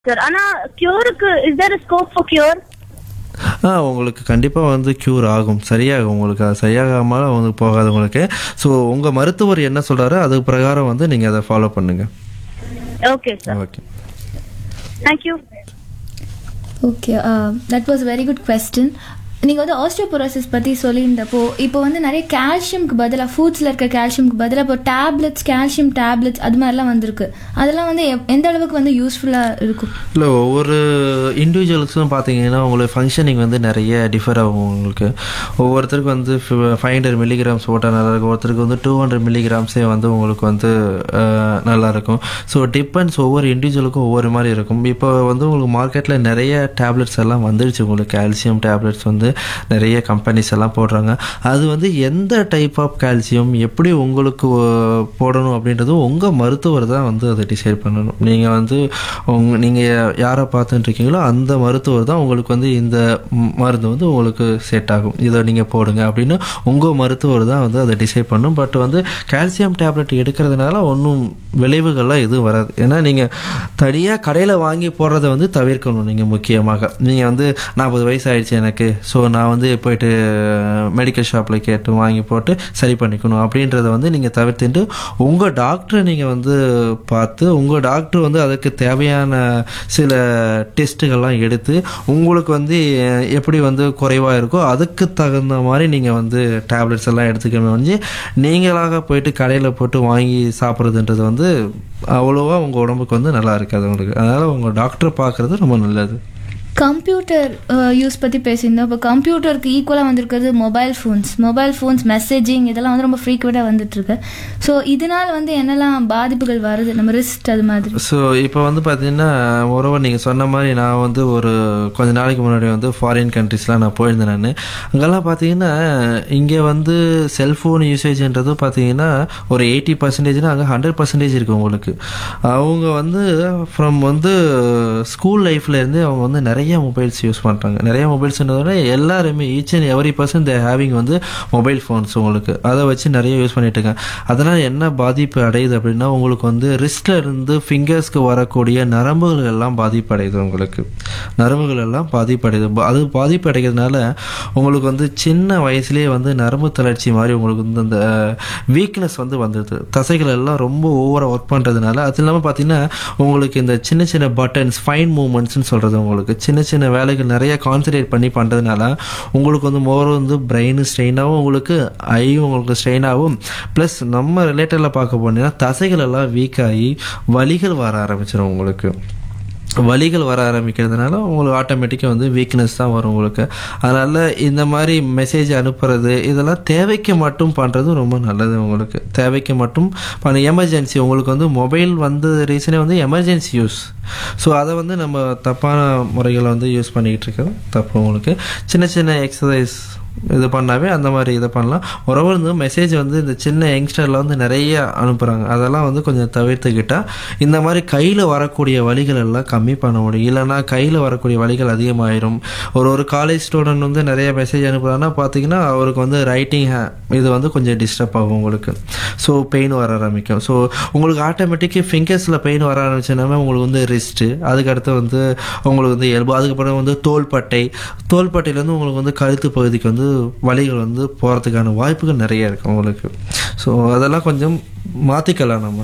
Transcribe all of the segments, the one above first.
sir ஆனா கியூருக்கு is there scope for cure ah உங்களுக்கு கண்டிப்பாக வந்து க்யூர் ஆகும் சரியாகும் உங்களுக்கு அது சரியாகாமல் வந்து போகாது உங்களுக்கு ஸோ உங்கள் மருத்துவர் என்ன சொல்கிறாரோ அது பிரகாரம் வந்து நீங்கள் அதை ஃபாலோ பண்ணுங்கள் okay sir okay thank you okay that was very good question நீங்கள் வந்து ஆஸ்டியோபோரோசிஸ் பற்றி சொல்லியிருந்தப்போ இப்போ வந்து நிறைய கால்சியம்க்கு பதிலாக ஃபுட்ஸில் இருக்க கால்சியம்க்கு பதிலாக இப்போ டேப்லெட்ஸ் கால்சியம் டேப்லெட்ஸ் அது மாதிரிலாம் வந்திருக்கு அதெல்லாம் வந்து எப்- எந்த அளவுக்கு வந்து யூஸ்ஃபுல்லாக இருக்கும் இல்லை ஒவ்வொரு இண்டிவிஜுவல்ஸும் பார்த்தீங்கன்னா உங்களுக்கு ஃபங்க்ஷனிங் வந்து நிறைய டிஃபர் ஆகும் உங்களுக்கு ஒவ்வொருத்தருக்கு வந்து ஃபைவ் ஹண்ட்ரட் மில்லிகிராம்ஸ் போட்டால் நல்லா இருக்கும் ஒருத்தருக்கு வந்து டூ ஹண்ட்ரட் மில்லிகிராம்ஸே வந்து உங்களுக்கு வந்து அஹ், நல்லா இருக்கும் ஸோ டிபெண்ட்ஸ் ஒவ்வொரு இண்டிவிஜுவலுக்கும் ஒவ்வொரு மாதிரி இருக்கும் இப்போ வந்து உங்களுக்கு மார்க்கெட்டில் நிறைய டேப்லெட்ஸ் எல்லாம் வந்துருச்சு உங்களுக்கு கால்சியம் டேப்லெட்ஸ் வந்து நிறைய கம்பெனிஸ் எல்லாம் போடுறாங்க அது வந்து எந்த டைப் ஆஃப் கால்சியம் எப்படி உங்களுக்கு அஹ், போடணும் அப்படின்றது உங்கள் மருத்துவர் தான் வந்து அதை டிசைட் பண்ணணும் நீங்கள் வந்து உங்க நீங்கள் யாரை பார்த்துட்டு இருக்கீங்களோ அந்த மருத்துவர் தான் உங்களுக்கு வந்து இந்த ம், மருந்து வந்து உங்களுக்கு செட் ஆகும் இதை நீங்கள் போடுங்க அப்படின்னு உங்கள் மருத்துவர் தான் வந்து அதை டிசைட் பண்ணும் பட் வந்து கால்சியம் டேப்லெட் எடுக்கிறதுனால ஒன்றும் விளைவுகள்லாம் எதுவும் வராது ஏன்னா நீங்கள் தனியாக கடையில் வாங்கி போடுறத வந்து தவிர்க்கணும் நீங்கள் முக்கியமாக நீங்கள் வந்து நாற்பது வயசு ஆயிடுச்சு எனக்கு ஸோ நான் வந்து போயிட்டு மெடிக்கல் ஷாப்பில் கேட்டு வாங்கி போட்டு சரி பண்ணிக்கணும் அப்படின்றத வந்து நீங்கள் தவிர்த்துட்டு உங்கள் டாக்டரை நீங்கள் வந்து பார்த்து உங்கள் டாக்டர் வந்து அதுக்கு தேவையான சில டெஸ்ட்டுகள்லாம் எடுத்து உங்களுக்கு வந்து அஹ், எப்படி வந்து குறைவாக இருக்கோ அதுக்கு தகுந்த மாதிரி நீங்கள் வந்து டேப்லெட்ஸ் எல்லாம் எடுத்துக்கணும் வந்து நீங்களாக போயிட்டு கடையில் போட்டு வாங்கி சாப்பிட்றதுன்றது வந்து அவ்வளோவா உங்கள் உடம்புக்கு வந்து நல்லா இருக்காது உங்களுக்கு அதனால் உங்கள் டாக்டரை பார்க்குறது ரொம்ப நல்லது கம்ப்யூட்டர் யூஸ் பற்றி பேசியிருந்தோம் இப்போ கம்ப்யூட்டருக்கு ஈக்குவலாக வந்திருக்கிறது mobile phones mobile phones messaging இதெல்லாம் வந்து ரொம்ப ஃப்ரீக்வெண்ட்டாக வந்துட்டுருக்கு ஸோ இதனால் வந்து என்னெல்லாம் பாதிப்புகள் வருது நம்ம ரிஸ்ட் அது மாதிரி ஸோ இப்போ வந்து பார்த்தீங்கன்னா ஒருவர் நீங்கள் சொன்ன மாதிரி நான் வந்து ஒரு கொஞ்ச நாளைக்கு முன்னாடி வந்து ஃபாரின் கண்ட்ரிஸ்லாம் நான் போயிருந்தேன் நான் அங்கெல்லாம் பார்த்தீங்கன்னா இங்கே வந்து செல்ஃபோன் யூசேஜ்ன்றது பார்த்தீங்கன்னா ஒரு எயிட்டி பர்சன்டேஜ்னா அங்கே ஹண்ட்ரட் பர்சன்டேஜ் இருக்குது உங்களுக்கு அவங்க வந்து ஃப்ரம் வந்து ஸ்கூல் லைஃப்லேருந்து அவங்க வந்து நிறைய மொபைல்ஸ் யூஸ் பண்ணுறாங்க நிறைய மொபைல்ஸ்ன்றத விட எல்லாருமே each and every person they having வந்து மொபைல் ஃபோன்ஸ் உங்களுக்கு அதை வச்சு நிறைய யூஸ் பண்ணிட்டு இருக்காங்க அதனால் என்ன பாதிப்பு அடையுது அப்படின்னா உங்களுக்கு வந்து ரிஸ்ட்ல இருந்து ஃபிங்கர்ஸ்க்கு வரக்கூடிய நரம்புகள் எல்லாம் பாதிப்பு அடையுது உங்களுக்கு நரம்புகள் எல்லாம் பாதிப்பு அடையுது பா- அது பாதிப்பு அடைகிறதுனால உங்களுக்கு வந்து சின்ன வயசுலேயே வந்து நரம்பு தளர்ச்சி மாதிரி உங்களுக்கு வந்து அந்த வீக்னஸ் வந்து வந்துடுது தசைகள் எல்லாம் ரொம்ப ஓவராக ஒர்க் பண்ணுறதுனால அது இல்லாமல் பார்த்தீங்கன்னா உங்களுக்கு இந்த சின்ன சின்ன பட்டன்ஸ் ஃபைன் மூமெண்ட்ஸ்னு சொல்கிறது உங்களுக்கு சின்ன சின்ன வேலைகள் நிறைய கான்சன்ட்ரேட் பண்ணி பண்ணுறதுனால உங்களுக்கு வந்து மோர் வந்து பிரெயின் ஸ்ட்ரெயினாகவும் உங்களுக்கு ஐ உங்களுக்கு ஸ்ட்ரெயின் ஆகும் ப்ளஸ் நம்ம ரிலேட்டடில் பார்க்க போனீங்கன்னா தசைகள் எல்லாம் வீக் ஆகி வலிகள் வர ஆரம்பிச்சிடும் உங்களுக்கு வலிகள் வர ஆரம்பிக்கிறதுனால உங்களுக்கு ஆட்டோமேட்டிக்காக வந்து வீக்னஸ் தான் வரும் உங்களுக்கு அதனால் இந்த மாதிரி மெசேஜ் அனுப்புறது இதெல்லாம் தேவைக்கு மட்டும் பண்ணுறது ரொம்ப நல்லது உங்களுக்கு தேவைக்கு மட்டும் பண்ண எமர்ஜென்சி உங்களுக்கு வந்து மொபைல் வந்த ரீசனே வந்து எமர்ஜென்சி யூஸ் ஸோ அதை வந்து நம்ம தப்பான முறைகளை வந்து யூஸ் பண்ணிக்கிட்டு இருக்கிறது தப்பு உங்களுக்கு சின்ன சின்ன எக்ஸசைஸ் இது பண்ணாவே அந்த மாதிரி இதை பண்ணலாம் உறவு வந்து மெசேஜ் வந்து இந்த சின்ன யங்ஸ்டரில் வந்து நிறைய அனுப்புகிறாங்க அதெல்லாம் வந்து கொஞ்சம் தவிர்த்துக்கிட்டால் இந்த மாதிரி கையில் வரக்கூடிய வழிகள் எல்லாம் கம்மி பண்ண முடியும் இல்லைன்னா கையில் வரக்கூடிய வழிகள் அதிகமாயிரும் ஒரு ஒரு காலேஜ் ஸ்டூடெண்ட் வந்து நிறைய மெசேஜ் அனுப்புகிறாங்கன்னா பார்த்தீங்கன்னா அவருக்கு வந்து ரைட்டிங் இது வந்து கொஞ்சம் டிஸ்டர்ப் ஆகும் உங்களுக்கு ஸோ பெயின் வர ஆரம்பிக்கும் ஸோ உங்களுக்கு ஆட்டோமேட்டிக்காக ஃபிங்கர்ஸில் பெயின் வர ஆரம்பிச்சுனாவே உங்களுக்கு வந்து ரிஸ்ட்டு அதுக்கடுத்து வந்து உங்களுக்கு வந்து எல்போ அதுக்கப்புறம் வந்து தோள்பட்டை தோள்பட்டையிலேருந்து உங்களுக்கு வந்து கழுத்து பகுதிக்கு வந்து வலிகள் வந்து போகிறதுக்கான வாய்ப்புகள் நிறைய இருக்குது உங்களுக்கு ஸோ அதெல்லாம் கொஞ்சம் மாற்றிக்கலாம் நம்ம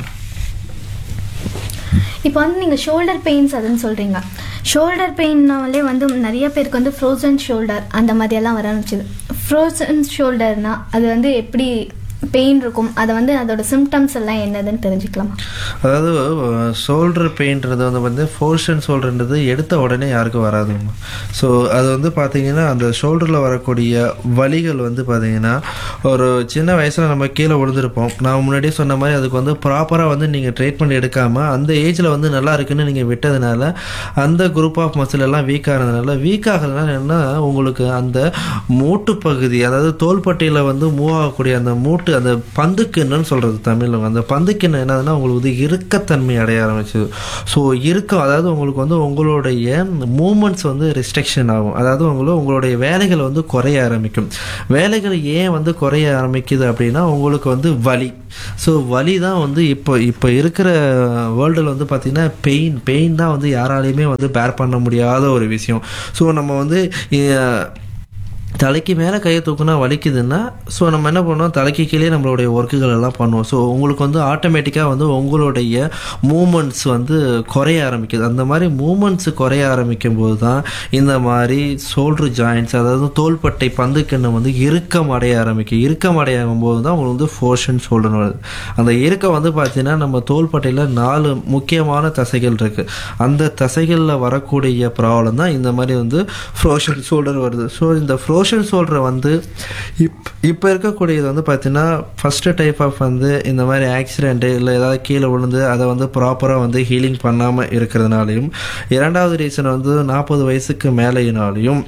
இப்போ வந்து நீங்கள் ஷோல்டர் பெயின்ஸ் அதுன்னு சொல்கிறீங்க ஷோல்டர் பெயின்னாலே வந்து நிறைய பேருக்கு வந்து ஃப்ரோசன் ஷோல்டர் அந்த மாதிரியெல்லாம் வர ஆரம்பிச்சுது ஃப்ரோசன் ஷோல்டர்னா அது வந்து எப்படி பெயின் இருக்கும் அதை வந்து அதோட சிம்டம்ஸ் எல்லாம் என்னதுன்னு தெரிஞ்சுக்கலாமா அதாவது ஷோல்டர் பெயின்றது வந்து வந்து ஃபோர்ஷன் ஷோல்டர்ன்றது எடுத்த உடனே யாருக்கும் வராதுங்க ஸோ அது வந்து பார்த்தீங்கன்னா அந்த ஷோல்டரில் வரக்கூடிய வலிகள் வந்து பார்த்தீங்கன்னா ஒரு சின்ன வயசில் நம்ம கீழே விழுந்திருப்போம் நான் முன்னாடியே சொன்ன மாதிரி அதுக்கு வந்து ப்ராப்பராக வந்து நீங்கள் ட்ரீட்மெண்ட் எடுக்காமல் அந்த ஏஜில் வந்து நல்லா இருக்குன்னு நீங்கள் விட்டதுனால அந்த குரூப் ஆஃப் மசில் எல்லாம் வீக் ஆகிறதுனால வீக் ஆகிறதுனால என்ன உங்களுக்கு அந்த மூட்டு பகுதி அதாவது தோள்பட்டையில் வந்து மூவ் ஆகக்கூடிய அந்த மூட்டு அந்த பந்துக்கிண்ணன்னு சொல்கிறது தமிழில் அந்த பந்துக்கிண்ணம் என்னதுன்னா உங்களுக்கு வந்து இறுக்கத்தன்மை அடைய ஆரம்பிச்சது ஸோ இறுக்கம் அதாவது உங்களுக்கு வந்து உங்களுடைய மூமெண்ட்ஸ் வந்து ரெஸ்ட்ரிக்ஷன் ஆகும் அதாவது உங்களுக்கு உங்களுடைய வேலைகள் வந்து குறைய ஆரம்பிக்கும் வேலைகள் ஏன் வந்து குறைய ஆரம்பிக்குது அப்படின்னா உங்களுக்கு வந்து வலி ஸோ வலி தான் வந்து இப்போ இப்போ இருக்கிற வேர்ல்டில் வந்து பார்த்திங்கன்னா பெயின் பெயின் தான் வந்து யாராலையுமே வந்து பேர் பண்ண முடியாத ஒரு விஷயம் ஸோ நம்ம வந்து அஹ், தலைக்கு மேலே கையை தூக்குனா வலிக்குதுன்னா ஸோ நம்ம என்ன பண்ணுவோம் தலைக்கு கீழே நம்மளுடைய ஒர்க்குகள் எல்லாம் பண்ணுவோம் ஸோ உங்களுக்கு வந்து ஆட்டோமேட்டிக்காக வந்து உங்களுடைய மூமெண்ட்ஸ் வந்து குறைய ஆரம்பிக்குது அந்த மாதிரி மூமெண்ட்ஸ் குறைய ஆரம்பிக்கும் போது தான் இந்த மாதிரி சோல்ட்ரு ஜாயின்ட்ஸ் அதாவது தோள்பட்டை பந்துக்கெண்ணம் வந்து இறுக்கம் அடைய ஆரம்பிக்கும் இறுக்கம் அடையும் போது தான் உங்களுக்கு வந்து ஃபோர்ஷன் ஷோல்டர்னு வருது அந்த இறுக்கம் வந்து பார்த்தீங்கன்னா நம்ம தோள்பட்டையில் நாலு முக்கியமான தசைகள் இருக்குது அந்த தசைகளில் வரக்கூடிய ப்ராப்ளம் தான் இந்த மாதிரி வந்து ஃப்ரோஷன் ஷோல்டர் வருது ஸோ இந்த ஃப்ரோஷன் ஷோல்டரை வந்து இப் இப்போ இருக்கக்கூடியது வந்து பார்த்தீங்கன்னா ஃபஸ்ட்டு டைப் ஆஃப் வந்து இந்த மாதிரி ஆக்சிடெண்ட்டு இல்லை ஏதாவது கீழே விழுந்து அதை வந்து ப்ராப்பராக வந்து ஹீலிங் பண்ணாமல் இருக்கிறதுனாலையும் இரண்டாவது ரீசன் வந்து நாற்பது வயசுக்கு மேலேயினாலையும்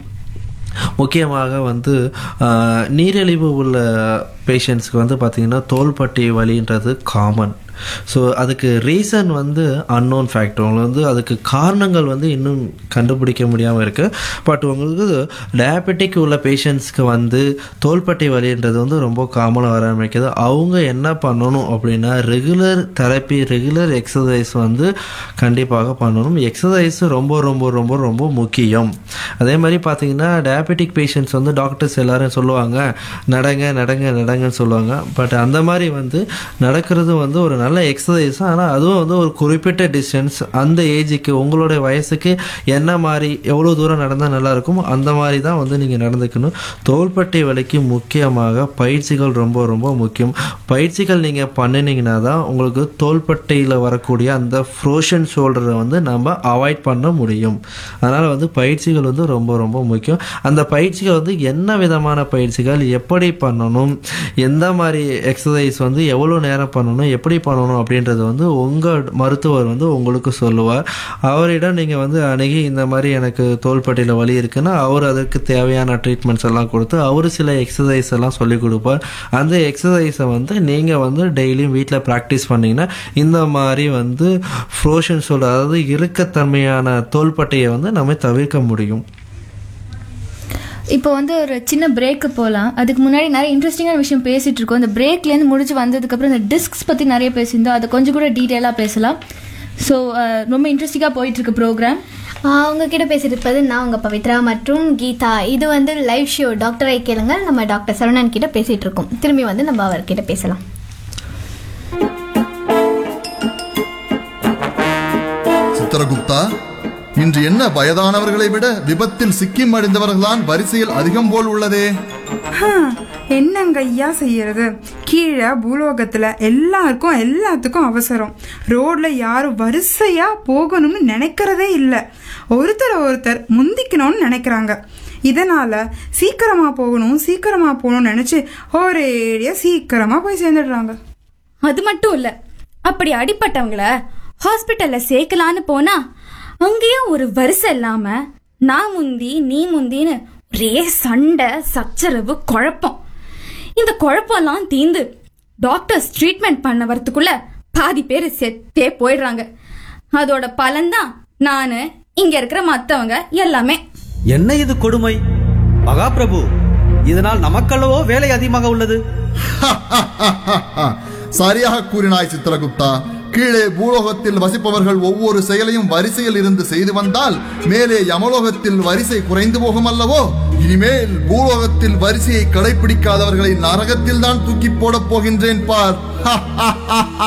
முக்கியமாக வந்து ஆஹ், நீரிழிவு உள்ள பேஷண்ட்ஸ்க்கு வந்து பார்த்திங்கன்னா தோள்பட்டி வலின்றது காமன் ஸோ அதுக்கு ரீசன் வந்து அன்னோன் ஃபேக்டர் உங்களுக்கு வந்து அதுக்கு காரணங்கள் வந்து இன்னும் கண்டுபிடிக்க முடியாமல் இருக்குது பட் உங்களுக்கு டயபெட்டிக் உள்ள பேஷண்ட்ஸ்க்கு வந்து தோள்பட்டை வலின்றது வந்து ரொம்ப காமனாக வர ஆரம்பிக்குது அவங்க என்ன பண்ணணும் அப்படின்னா ரெகுலர் தெரப்பி ரெகுலர் எக்ஸசைஸ் வந்து கண்டிப்பாக பண்ணணும் எக்ஸசைஸ் ரொம்ப ரொம்ப ரொம்ப ரொம்ப முக்கியம் அதே மாதிரி பார்த்தீங்கன்னா டயபெட்டிக் பேஷண்ட்ஸ் வந்து டாக்டர்ஸ் எல்லாரும் சொல்லுவாங்க நடங்க நடங்க நடங்கன்னு சொல்லுவாங்க பட் அந்த மாதிரி வந்து நடக்கிறது வந்து ஒரு நல்ல எக்ஸசைஸ் ஆனால் அதுவும் வந்து ஒரு குறிப்பிட்ட டிஸ்டன்ஸ் அந்த ஏஜுக்கு உங்களுடைய வயசுக்கு என்ன மாதிரி எவ்வளோ தூரம் நடந்தால் நல்லா இருக்கும் அந்த மாதிரி தான் வந்து நீங்கள் நடந்துக்கணும் தோள்பட்டை வலிக்கு முக்கியமாக பயிற்சிகள் ரொம்ப ரொம்ப முக்கியம் பயிற்சிகள் நீங்கள் பண்ணினீங்கன்னா தான் உங்களுக்கு தோள்பட்டையில் வரக்கூடிய அந்த ஃப்ரோஷன் ஷோல்டரை வந்து நம்ம அவாய்ட் பண்ண முடியும் அதனால் வந்து பயிற்சிகள் வந்து ரொம்ப ரொம்ப முக்கியம் அந்த பயிற்சிகள் வந்து என்ன விதமான பயிற்சிகள் எப்படி பண்ணணும் எந்த மாதிரி எக்ஸசைஸ் வந்து எவ்வளோ நேரம் பண்ணணும் எப்படி பண்ணணும் அப்படின்றது வந்து உங்கள் மருத்துவர் வந்து உங்களுக்கு சொல்லுவார் அவரிடம் நீங்கள் வந்து அணுகி இந்த மாதிரி எனக்கு தோள்பட்டையில் வலி இருக்குன்னா அவர் அதற்கு தேவையான ட்ரீட்மெண்ட்ஸ் எல்லாம் கொடுத்து அவர் சில எக்ஸசைஸ் எல்லாம் சொல்லி கொடுப்பார் அந்த எக்ஸசைஸை வந்து நீங்கள் வந்து டெய்லியும் வீட்டில் ப்ராக்டிஸ் பண்ணீங்கன்னா இந்த மாதிரி வந்து ஃப்ரோஷன் சொல் அதாவது இறுக்கத்தன்மையான தோள்பட்டையை வந்து நம்ம தவிர்க்க முடியும் இப்போ வந்து ஒரு சின்ன பிரேக்கு போகலாம் அதுக்கு முன்னாடி நிறைய இன்ட்ரெஸ்டிங்கான விஷயம் பேசிட்டு இருக்கோம் இந்த பிரேக்லேருந்து முடிச்சு வந்ததுக்கப்புறம் இந்த டிஸ்க்ஸ் பற்றி நிறைய பேசியிருந்தோம் அதை கொஞ்சம் கூட டீட்டெயிலாக பேசலாம் ஸோ ரொம்ப இன்ட்ரெஸ்டிங்காக போயிட்டு இருக்கு ப்ரோக்ராம் உங்ககிட்ட பேசிட்டு இருப்பது நான் உங்க பவித்ரா மற்றும் கீதா இது வந்து லைவ் ஷோ டாக்டரை கேளுங்க நம்ம டாக்டர் சரவணன் கிட்ட பேசிட்டு இருக்கோம் திரும்பி வந்து நம்ம அவர்கிட்ட பேசலாம் சித்திரகுப்தா இன்று என்ன வயதானவர்களை விட விபத்தில் சிக்கி மடிந்தவர்கள்தான் வரிசையில் அதிகம் போல் உள்ளதே ஹம், என்னங்க ஐயா செய்யறது கீழே பூலோகத்துல எல்லாருக்கும் எல்லாத்துக்கும் அவசரம் ரோட்ல யாரும் வரிசையா போகணும்னு நினைக்கிறதே இல்ல ஒருத்தர் ஒருத்தர் முந்திக்கணும்னு நினைக்கிறாங்க இதனால சீக்கிரமா போகணும் சீக்கிரமா போகணும்னு நினைச்சு ஒரேடியா சீக்கிரமா போய் சேர்ந்துடுறாங்க அது மட்டும் இல்ல அப்படி அடிப்பட்டவங்கள ஹாஸ்பிட்டல்ல சேர்க்கலான்னு போனா அங்கேயும் ஒரு வரிசை இல்லாம நான் முந்தி நீ முந்தின்னு ஒரே சண்டை சச்சரவு குழப்பம் இந்த குழப்பம்லாம் தீந்து டாக்டர்ஸ் ட்ரீட்மெண்ட் பண்ண வரதுக்குள்ள பாதி பேர் செத்தே போயிடுறாங்க அதோட பலன்தான் நானு இங்க இருக்கிற மத்தவங்க எல்லாமே என்ன இது கொடுமை மகாபிரபு இதனால் நமக்கல்லவோ வேலை அதிகமாக உள்ளது சரியாக கூறினாய் சித்திரகுப்தா கீழே பூலோகத்தில் வசிப்பவர்கள் ஒவ்வொரு செயலையும் வரிசையில் இருந்து செய்து வந்தால் மேலே யமலோகத்தில் வரிசை குறைந்து போகும் அல்லவோ இனிமேல் பூலோகத்தில் வரிசையை கடைபிடிக்காதவர்களை நரகத்தில் தான் தூக்கி போடப் போகின்றேன் பார்